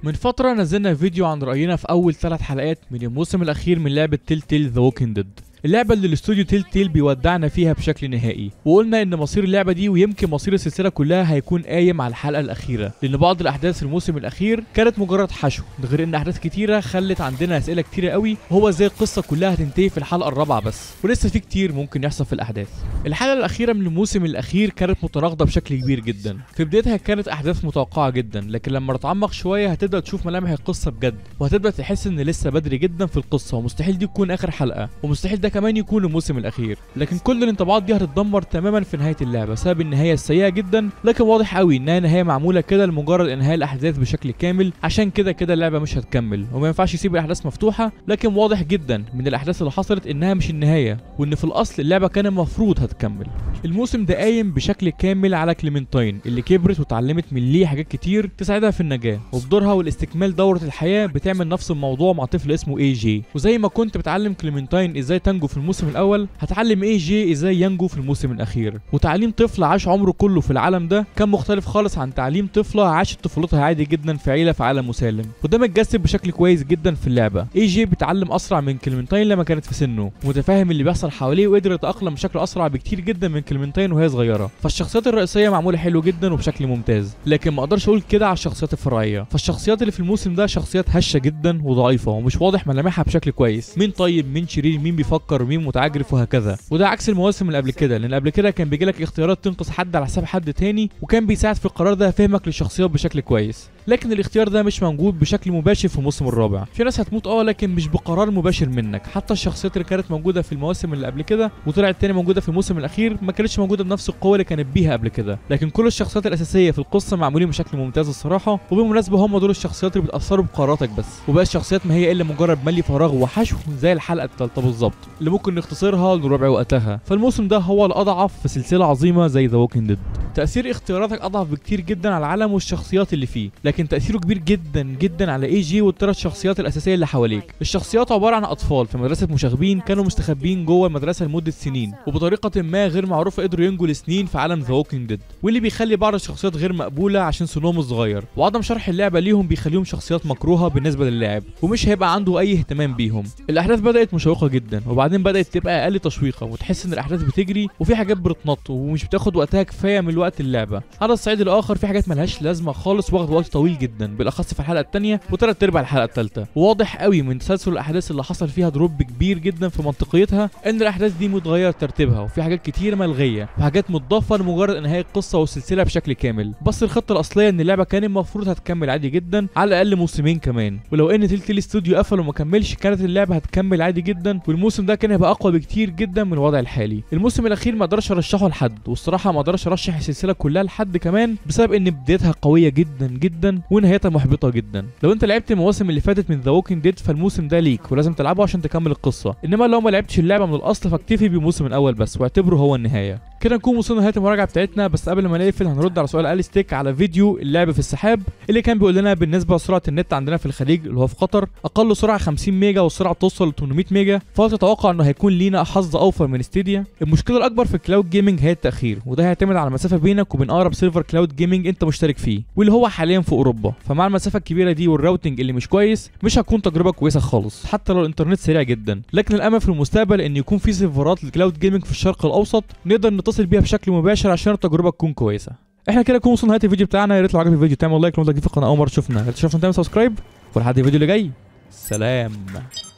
من فترة نزلنا فيديو عن رأينا في أول ثلاث حلقات من الموسم الأخير من لعبة تيل تيل ذا ووكينج ديد اللعبة اللي الاستوديو تيل تيل بيودعنا فيها بشكل نهائي وقلنا ان مصير اللعبة دي ويمكن مصير السلسلة كلها هيكون قايم على الحلقة الأخيرة لأن بعض الأحداث في الموسم الأخير كانت مجرد حشو ده غير ان أحداث كتيرة خلت عندنا أسئلة كتيرة قوي وهو ازاي القصة كلها هتنتهي في الحلقة الرابعة بس ولسه في كتير ممكن يحصل في الأحداث الحلقة الأخيرة من الموسم الأخير كانت متناقضة بشكل كبير جدا في بدايتها كانت أحداث متوقعة جدا لكن لما تتعمق شوية هتبدأ تشوف ملامح القصة بجد وهتبدأ تحس ان لسه بدري جدا في القصة ومستحيل دي تكون آخر حلقة ومستحيل ده كمان يكون الموسم الاخير لكن كل الانطباعات دي هتتدمر تماما في نهايه اللعبه بسبب النهايه السيئه جدا لكن واضح قوي انها نهايه معموله كده لمجرد انهاء الاحداث بشكل كامل عشان كده كده اللعبه مش هتكمل وما ينفعش يسيب الاحداث مفتوحه لكن واضح جدا من الاحداث اللي حصلت انها مش النهايه وان في الاصل اللعبه كان المفروض هتكمل الموسم ده قايم بشكل كامل على كليمنتاين اللي كبرت وتعلمت من ليه حاجات كتير تساعدها في النجاه وبدورها والاستكمال دوره الحياه بتعمل نفس الموضوع مع طفل اسمه اي جي وزي ما كنت بتعلم كليمنتاين ازاي تنجو في الموسم الاول هتعلم اي جي ازاي ينجو في الموسم الاخير وتعليم طفل عاش عمره كله في العالم ده كان مختلف خالص عن تعليم طفله عاشت طفولتها عادي جدا في عيله في عالم مسالم وده متجسد بشكل كويس جدا في اللعبه اي جي بيتعلم اسرع من كليمنتاين لما كانت في سنه متفاهم اللي بيحصل حواليه وقدر يتاقلم بشكل اسرع بكتير جدا من كليمنتاين وهي صغيره فالشخصيات الرئيسيه معموله حلو جدا وبشكل ممتاز لكن ما اقدرش اقول كده على الشخصيات الفرعيه فالشخصيات اللي في الموسم ده شخصيات هشه جدا وضعيفه ومش واضح ملامحها بشكل كويس مين طيب مين شرير مين بيفكر ومين متعجرف وهكذا وده عكس المواسم اللي قبل كده لان قبل كده كان بيجي لك اختيارات تنقذ حد على حساب حد تاني وكان بيساعد في القرار ده فهمك للشخصيات بشكل كويس لكن الاختيار ده مش موجود بشكل مباشر في الموسم الرابع في ناس هتموت اه لكن مش بقرار مباشر منك حتى الشخصيات اللي كانت موجوده في المواسم اللي قبل كده وطلعت تاني موجوده في الموسم الاخير ما كانتش موجوده بنفس القوه اللي كانت بيها قبل كده لكن كل الشخصيات الاساسيه في القصه معمولين بشكل ممتاز الصراحه وبالمناسبه هم دول الشخصيات اللي بتاثروا بقراراتك بس وباقي الشخصيات ما هي الا مجرد ملي فراغ وحشو زي الحلقه الثالثه بالظبط اللي ممكن نختصرها لربع وقتها فالموسم ده هو الاضعف في سلسله عظيمه زي ذا ووكينج ديد تاثير اختياراتك اضعف بكتير جدا على العالم والشخصيات اللي فيه لكن تاثيره كبير جدا جدا على اي جي والثلاث شخصيات الاساسيه اللي حواليك الشخصيات عباره عن اطفال في مدرسه مشاغبين كانوا مستخبين جوه المدرسه لمده سنين وبطريقه ما غير معروفه قدروا ينجوا لسنين في عالم ذا ووكينج ديد واللي بيخلي بعض الشخصيات غير مقبوله عشان سنهم الصغير وعدم شرح اللعبه ليهم بيخليهم شخصيات مكروهه بالنسبه للاعب ومش هيبقى عنده اي اهتمام بيهم الاحداث بدات مشوقه جدا وبعدين بدات تبقى اقل تشويقه وتحس ان الاحداث بتجري وفي حاجات بتنط ومش بتاخد وقتها كفايه من وقت اللعبه على الصعيد الاخر في حاجات ملهاش لازمه خالص واخد وقت طويل جدا بالاخص في الحلقه الثانيه وثلاث ارباع الحلقه الثالثه وواضح قوي من تسلسل الاحداث اللي حصل فيها دروب كبير جدا في منطقيتها ان الاحداث دي متغير ترتيبها وفي حاجات كتير ملغيه وحاجات متضافه لمجرد انهاء القصه والسلسله بشكل كامل بس الخطه الاصليه ان اللعبه كان المفروض هتكمل عادي جدا على الاقل موسمين كمان ولو ان تلتيل استوديو قفل وما كملش كانت اللعبه هتكمل عادي جدا والموسم ده كان هيبقى اقوى بكتير جدا من الوضع الحالي الموسم الاخير ما اقدرش ارشحه لحد والصراحه ما اقدرش ارشح السلسله كلها لحد كمان بسبب ان بدايتها قويه جدا جدا ونهايتها محبطه جدا لو انت لعبت المواسم اللي فاتت من ذا ووكينج ديد فالموسم ده ليك ولازم تلعبه عشان تكمل القصه انما لو ما لعبتش اللعبه من الاصل فاكتفي بالموسم الاول بس واعتبره هو النهايه كده نكون وصلنا لنهايه المراجعه بتاعتنا بس قبل ما نقفل هنرد على سؤال اليستيك على فيديو اللعب في السحاب اللي كان بيقول لنا بالنسبه لسرعه النت عندنا في الخليج اللي هو في قطر اقل سرعه 50 ميجا والسرعه بتوصل ل 800 ميجا فهل تتوقع انه هيكون لينا حظ اوفر من ستيديا المشكله الاكبر في الكلاود جيمنج هي التاخير وده هيعتمد على المسافه بينك وبين اقرب سيرفر كلاود جيمنج انت مشترك فيه واللي هو حاليا في اوروبا فمع المسافه الكبيره دي والراوتنج اللي مش كويس مش هتكون تجربه كويسه خالص حتى لو الانترنت سريع جدا لكن الامل في المستقبل ان يكون في سيرفرات للكلاود جيمنج في الشرق الاوسط نقدر نتصل بيها بشكل مباشر عشان التجربه تكون كويسه احنا كده نكون وصلنا لنهايه الفيديو بتاعنا يا ريت لو عجبك الفيديو تعمل لايك لو انت جديد في القناه اول مره تشوفنا يا ريت تشوفنا تعمل سبسكرايب ولحد الفيديو اللي جاي سلام